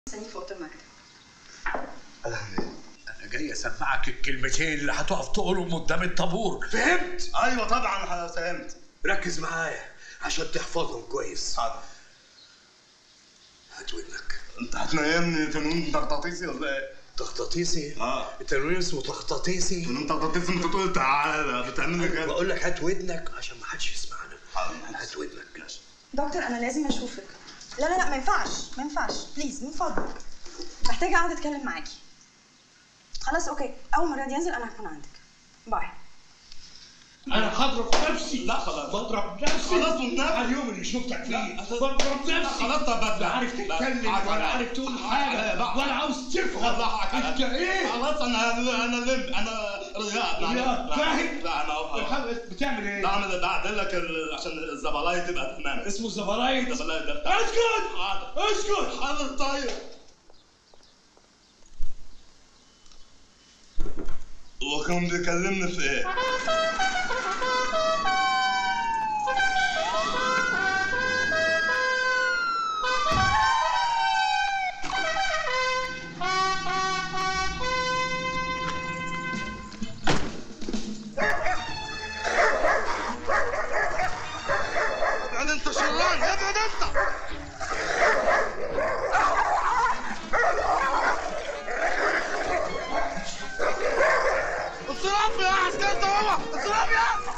مستنيك في اوضه المكتب انا جاي اسمعك الكلمتين اللي هتقف تقولهم قدام الطابور فهمت ايوه طبعا فهمت ركز معايا عشان تحفظهم كويس حاضر هات ودنك انت هتنيمني فنون تغطاطيسي ولا ايه؟ تخطيطيسي اه التنوير اسمه تخطيطيسي فنون تغطاطيسي انت تقول تعالى بتعمل لي كده بقول لك هات ودنك عشان ما حدش يسمعنا حاضر. هات ودنك دكتور انا لازم اشوفك لا لا لا ما ينفعش ما ينفعش بليز من فضلك محتاجه اقعد اتكلم معاكي خلاص اوكي اول ما الرياض ينزل انا هكون عندك باي انا هضرب نفسي لا خلاص بضرب نفسي خلاص والنبي. على اليوم اللي شفتك فيه لا، بضرب نفسي خلاص طب بس لا عارف لا، تتكلم حاضر. ولا عارف تقول لا، حاجه لا. ولا عاوز لا، تفهم لا، حاضر. انت ايه؟ خلاص انا انا لم انا رياض لا، رياض، لا، فاهم؟ لا انا بتحاول- بتعمل ايه؟ بعمل بعدل لك ال- عشان الزبلايه تبقى تمام اسمه الزبرايد الزبلايه ده اسكت حاضر اسكت حاضر طيب وكان بيكلمني في ايه؟ يعني انت شران ابعد انت اضرب يا عسكري انت هو اضرب يا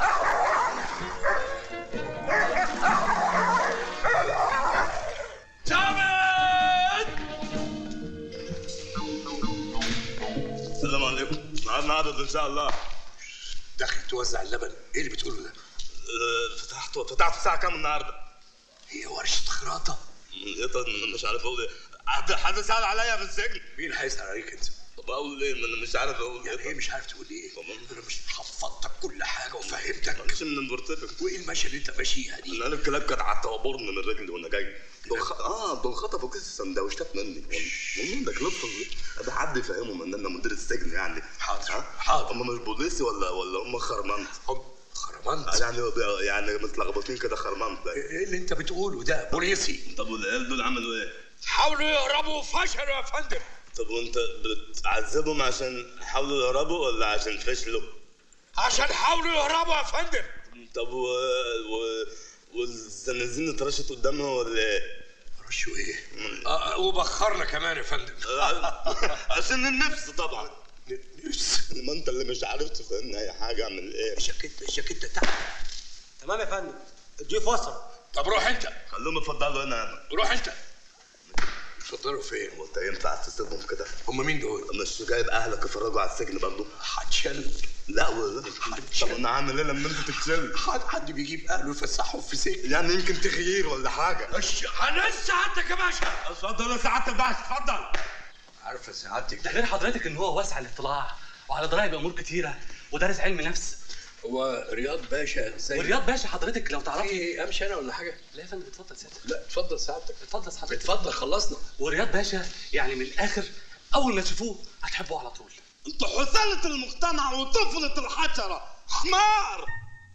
السلام عليكم معانا عدد ان شاء الله داخل توزع اللبن ايه اللي بتقوله ده؟ أه، فتحت فتحت الساعة كام النهارده؟ هي ورشه خراطه ايه طب مش عارف اقول ايه حد حد سأل عليا في السجن مين اللي هيسال عليك انت؟ طب اقول ايه ما انا مش عارف اقول يعني ايه ايه مش عارف تقول ايه؟ طبعا. انا مش حفظتك كل حاجه وفهمتك مش من المرتفق وايه المشي اللي انت ماشيها دي؟ انا الكلاب كانت عطابرني من رجلي وانا جاي دول خ... اه دول خطفوا كيس السندوتشات مني والله ده كلاب ده حد يفهمهم ان انا مدير السجن يعني حاضر، ها؟ حاضر. هم مش بوليسي ولا ولا هم خرمانت هم خرمانت يعني يعني متلخبطين كده خرمانت ايه اللي انت بتقوله ده؟ بوليسي طب والعيال دول عملوا ايه؟ حاولوا يهربوا وفشلوا يا فندم طب وانت بتعذبهم عشان حاولوا يهربوا ولا عشان فشلوا؟ عشان حاولوا يهربوا يا فندم طب و... و... والزنازين اترشت قدامها ولا ايه؟ رشوا ايه؟ آه وبخرنا كمان يا فندم عشان النفس طبعا نفس ما انت اللي مش عارف تفهمني اي حاجه اعمل ايه شكت شكت تعال تمام يا فندم الضيوف وصل طب روح انت خلوهم يفضلوا هنا انا روح انت اتفضلوا فين؟ وانت ينفع تسيبهم كده هم مين دول؟ مش جايب اهلك يفرجوا على السجن برضه هتشل لا والله طب انا هعمل ايه لما انت تتشل حد حد بيجيب اهله يفسحهم في سجن يعني يمكن تغيير ولا حاجه اش هنسى سعادتك يا باشا اتفضل يا سعاده الباشا اتفضل عارفه سعادتك ده غير حضرتك ان هو واسع الاطلاع وعلى درايه بامور كتيره ودارس علم نفس هو رياض باشا زي ورياض باشا حضرتك لو في تعرفي ايه امشي انا ولا حاجه؟ لا يا فندم اتفضل سيادتك لا اتفضل سعادتك اتفضل حضرتك اتفضل خلصنا ورياض باشا يعني من الاخر اول ما تشوفوه هتحبوه على طول انتوا حسالة المقتنع وطفلة الحشرة حمار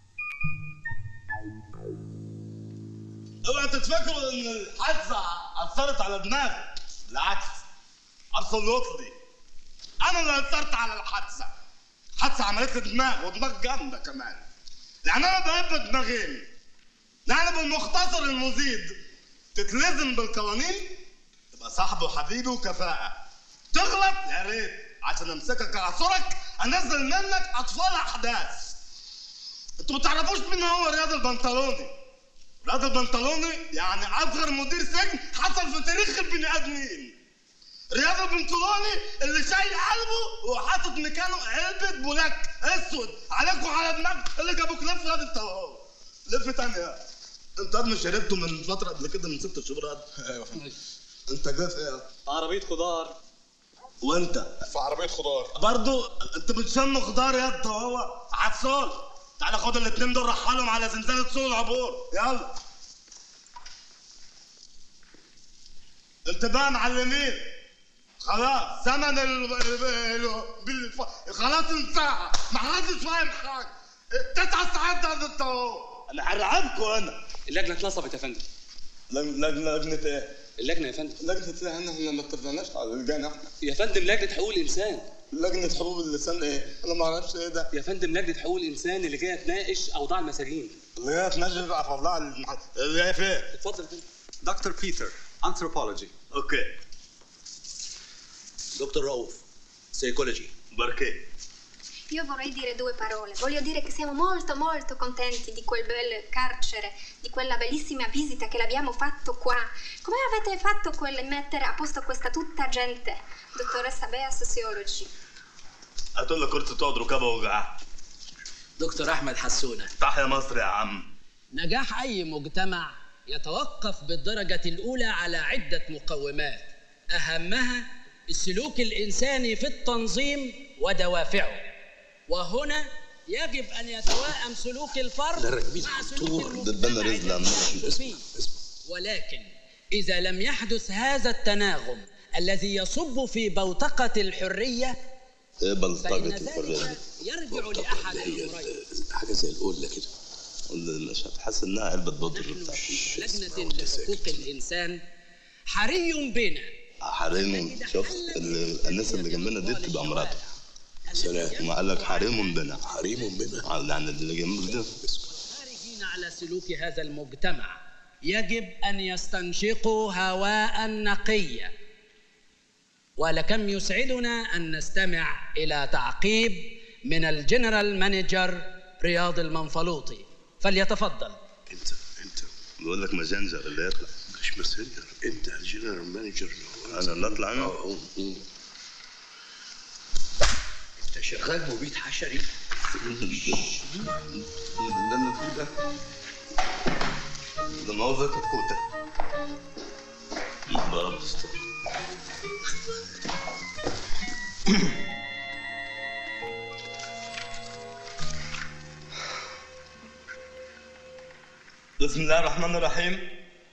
اوعى تتفكروا ان الحادثة اثرت على دماغي بالعكس ابسولوتلي انا اللي اثرت على الحادثة الحادثة عملت لي دماغ ودماغ جامدة كمان يعني انا بحب دماغين يعني بالمختصر المزيد تتلزم بالقوانين تبقى صاحبي وحبيبي وكفاءة تغلط يا ريت عشان امسكك اعصرك انزل منك اطفال احداث انتوا ما تعرفوش مين هو رياض البنطلوني رياض البنطلوني يعني اصغر مدير سجن حصل في تاريخ البني ادمين رياض البنطلوني اللي شايل قلبه وحاطط مكانه علبة بولاك اسود عليك وعلى دماغك اللي جابوك لف ياض انت اهو لف تاني يا انت قد ما شربته من فترة قبل كده من ست شهور قد ايوه فندم انت جاي في ايه؟ عربيه خضار وانت في عربيه خضار برضو انت بتشم خضار يا انت وهو عطسان تعالى خد الاتنين دول رحلهم على زنزانة سوق العبور يلا انتباه معلمين خلاص زمن ال... ال... ال... بالف... خلاص انتهى ما حدش فاهم حاجه تسع ساعات ده انت اهو انا هرعبكم انا اللجنه اتنصبت يا فندم لجنة لجنة ايه؟ اللجنه يا فندم لجنه ايه احنا احنا ما اتفقناش على اللجنه احنا يا فندم لجنه حقوق الانسان لجنه حقوق اللسان ايه انا ما اعرفش ايه ده يا فندم لجنه حقوق الانسان اللي جايه تناقش اوضاع المساجين اللي هي تنجم في الله اللي هي فين اتفضل يا فندم Dr. Peter, anthropology. اوكي دكتور رؤوف سيكولوجي باركي Io vorrei dire due parole. Voglio dire che siamo molto molto contenti di quel bel carcere, di quella bellissima visita che l'abbiamo fatto qua. Come avete fatto quel mettere a posto questa tutta gente? Dottoressa Bea Sociology. هتقول لك كرسي تقعد ركابه وجعها دكتور احمد حسونه تحيا مصر يا عم نجاح اي مجتمع يتوقف بالدرجه الاولى على عده مقومات اهمها السلوك الانساني في التنظيم ودوافعه وهنا يجب ان يتوائم سلوك الفرد مع سلوك المجتمع رزق عمال الذي فيه. ولكن اذا لم يحدث هذا التناغم الذي يصب في بوتقه الحريه ايه فإن بلطجه ذلك الحريه يرجع لأحد الأمرين حاجه زي القله كده اللي مش هتحس انها علبه بودر نحن بتاعت في لجنة لحقوق الإنسان حري بنا حريم شوف ال- الناس اللي جنبنا دي بتبقى مراتها سلام وما قال لك حريم بنا حريم بنا يعني اللي جنبك ده خارجين على سلوك هذا المجتمع يجب أن يستنشقوا هواء نقيا ولكم يسعدنا أن نستمع إلى تعقيب من الجنرال مانجر رياض المنفلوطي فليتفضل انت انت بيقول لك مازنجر اللي يطلع مش مسنجر انت الجنرال مانجر انا اللي اطلع انا اه اه. انت شغال مبيد حشري اللي انا فيه ده ده موزة كتكوتة ضرب بسم الله الرحمن الرحيم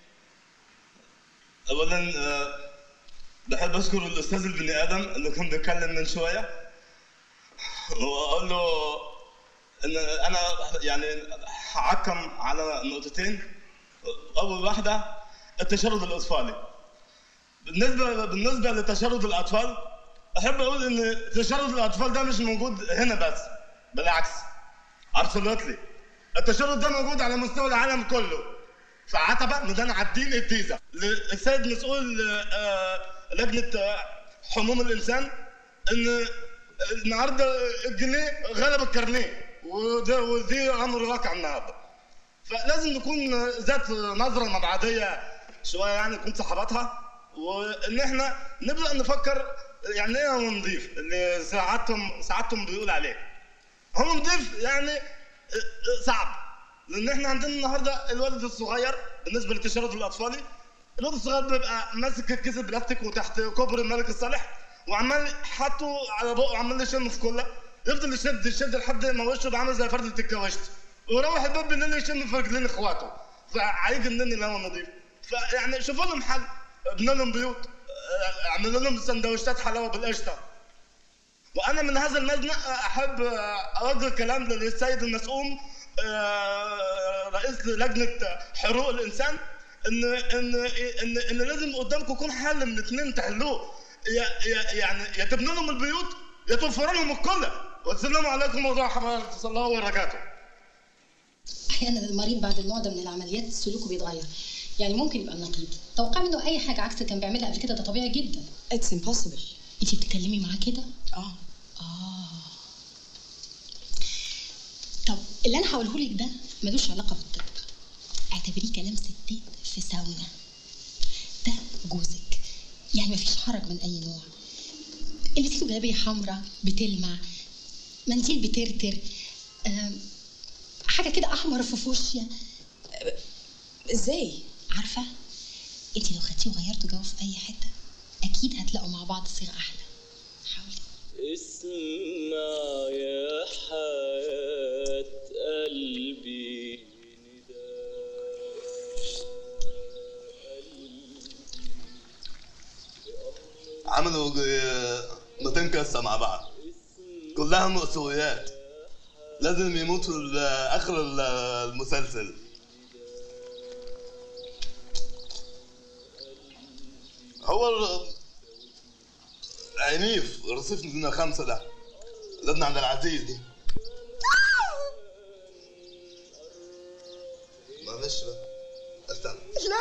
اولا آه، بحب اشكر الاستاذ البني ادم اللي كان بيتكلم من شويه واقول له ان انا يعني هعكم على نقطتين اول واحده التشرد الاطفالي بالنسبه بالنسبه لتشرد الاطفال احب اقول ان تشرد الاطفال ده مش موجود هنا بس بالعكس ابسولوتلي التشرد ده موجود على مستوى العالم كله في عتبه ميدان عابدين الجيزه السيد مسؤول آه، لجنه آه، حموم الانسان ان النهارده الجنيه غلب الكارنيه وده ودي امر واقع النهارده فلازم نكون ذات نظره مبعديه شويه يعني نكون صحاباتها وان احنا نبدا نفكر يعني ايه هو نضيف اللي ساعتهم ساعتهم بيقول عليه هو نضيف يعني صعب لان احنا عندنا النهارده الولد الصغير بالنسبه للتشرد الاطفالي الولد الصغير بيبقى ماسك الكيس البلاستيك وتحت كوبري الملك الصالح وعمال حاطه على بقه وعمال يشم في كله يفضل يشد يشد لحد ما وشه يبقى عامل زي فردة الكواشت ويروح الباب بالليل يشم في رجلين اخواته فهيجي منين اللي هو نظيف فيعني شوفوا لهم حل ابنوا لهم بيوت اه، اعملوا لهم سندوتشات حلاوه بالقشطه وانا من هذا المبنى احب اوجه الكلام للسيد المسؤول آه، رئيس لجنه حقوق الانسان ان ان ان ان لازم قدامكم يكون حل من اثنين تحلوه يا- يا- يعني يا تبنوا لهم البيوت يا توفروا لهم الكلى والسلام عليكم ورحمه الله وبركاته احيانا المريض بعد النوع ده من العمليات سلوكه بيتغير يعني ممكن يبقى نقيض توقع منه اي حاجه عكس اللي كان بيعملها قبل كده ده طبيعي جدا اتس امبوسيبل انت بتتكلمي معاه كده اه طب اللي انا هقوله لك ده ملوش علاقه بالطب اعتبريه كلام ستات في ساونا ده جوزك يعني مفيش حرج من اي نوع البسي جلابيه حمراء بتلمع منديل بترتر آم، حاجه كده احمر في فوشيا ازاي عارفه انت لو خدتيه وغيرتوا جو في اي حته اكيد هتلاقوا مع بعض صيغه احلى حاولي اسمع يا حياة قلبي عملوا آه، 200 قصه مع بعض كلها مأساويات لازم يموتوا ال- اخر ال- المسلسل هو ال- عنيف رصيف من خمسة ده لدنا عند العزيز دي معلش بقى استنى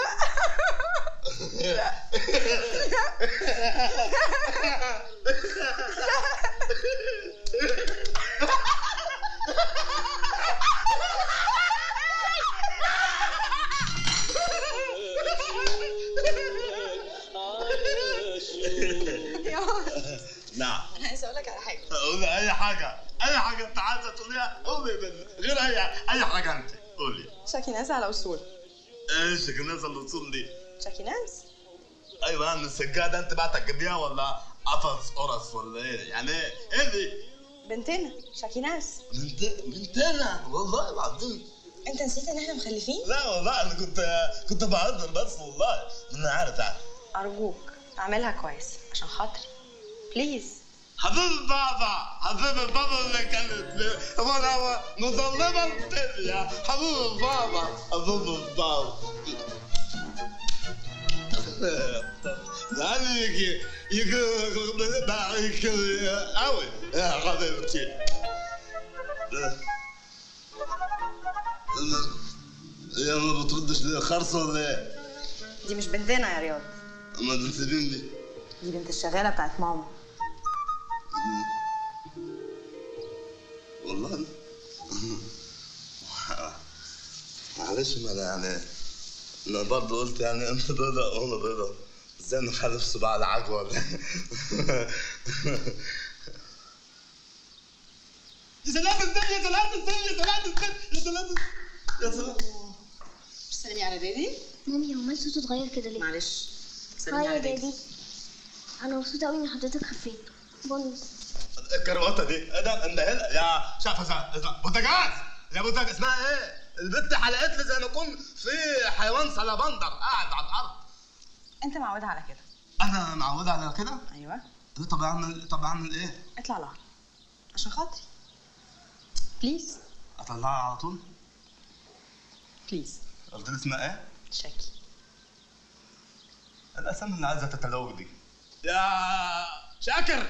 نعم انا عايزه اقول لك على حاجه قولي اي حاجه اي حاجه انت عايزه تقوليها قولي بال- غير اي اي حاجه انت قولي شاكي ناس على اصول ايش الناس اللي وصل دي شاكي ناس ايوه انا السجاده انت بقى تجيبيها ولا قفص قرص ولا ايه يعني ايه ايه دي بنتنا شاكي ناس بنت بنتنا والله العظيم انت نسيت ان احنا مخلفين لا والله انا كنت كنت بهزر بس والله انا عارف عارف ارجوك اعملها كويس عشان خاطري بليز حبيب بابا حبيب بابا اللي كانت هو هو مظلمة الدنيا حبيب بابا حبيب بابا يعني يجي يجي يجي قوي يا حبيبتي يا ما بتردش ليه خرصة ولا ايه؟ دي مش بنتنا يا رياض ما تنسيبين دي دي بنت الشغاله بتاعت ماما والله معلش ما انا يعني انا برضه قلت يعني انت بيضة وانا بيضة ازاي نخلف صباع العجوة ولا يا سلام ازاي يا سلام ازاي يا سلام ازاي يا سلام يا سلام سلمي على دادي مامي هو مال صوته اتغير كده ليه؟ معلش هاي سلمي يا على دادي دادي انا مبسوطه قوي ان حضرتك خفيت بونس الكروته دي ايه ده اندهلها يا شافه بوتاجاز يا بوتاجاز اسمها ايه؟ البت حلقت لي زي ما اكون في حيوان سلبندر قاعد على الارض انت معودها على كده انا معود على كده ايوه إيه طب اعمل طب اعمل ايه؟ اطلع لها عشان خاطري بليز اطلعها على طول؟ بليز قلت لي اسمها ايه؟ شاكي الاسامي اللي عايزه تتلوج دي يا شاكر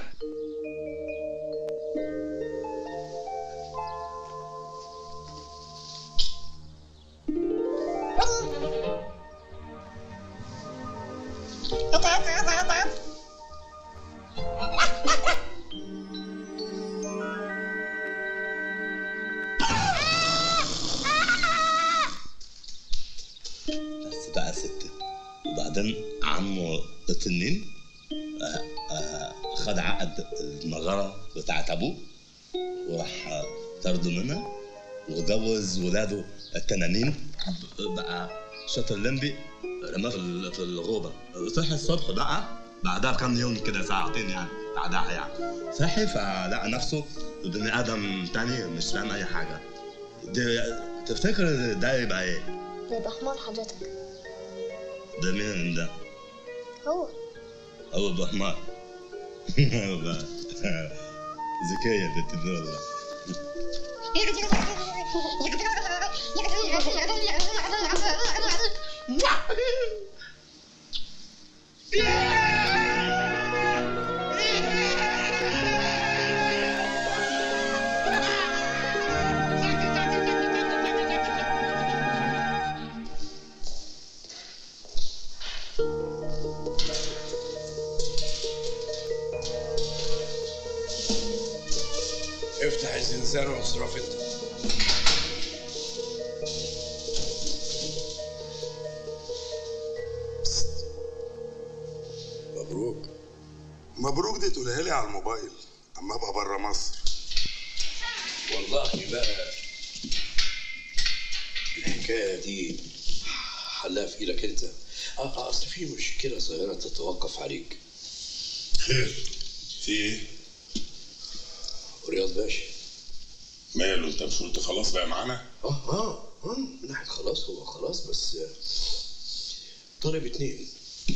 بس بقى ست وبعدين عمه التنين آه، آه، خد عقد المغارة بتاعت أبوه وراح آه، طرده منها وجوز ولاده التنانين بقى شاطر لمبي رماه في ال- في الغوبة صحي الصبح بقى بعدها بكام يوم كده ساعتين يعني بعدها يعني صحي فلقى نفسه بني آدم تاني مش فاهم أي حاجة دي تفتكر ده يبقى إيه؟ ده يبقى حمار حضرتك ده مين ده؟ هو هو ابو حمار ذكية بنت النور افتح الزنزانة واصرف انت مبروك مبروك دي تقولها لي على الموبايل اما ابقى بره مصر والله بقى الحكاية دي حلها في ايدك انت اه آه، اصل في مشكلة صغيرة تتوقف عليك خير في ايه؟ رياض باشا ماله انت مش قلت خلاص بقى معانا؟ اه اه اه من ناحية خلاص هو خلاص بس آه، طالب اتنين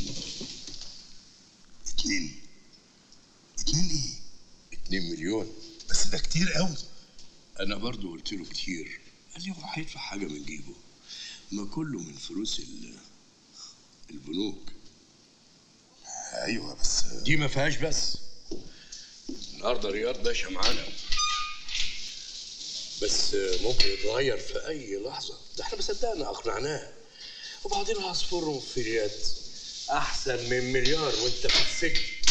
اتنين اتنين ايه؟ اتنين مليون بس ده كتير قوي انا برضو قلت له كتير قال لي هو هيدفع حاجه من جيبه ما كله من فلوس ال- البنوك ايوه بس دي ما فيهاش بس النهارده رياض باشا معانا بس ممكن يتغير في اي لحظه ده احنا ما صدقنا اقنعناه وبعدين عصفور في اليد احسن من مليار وانت في السجن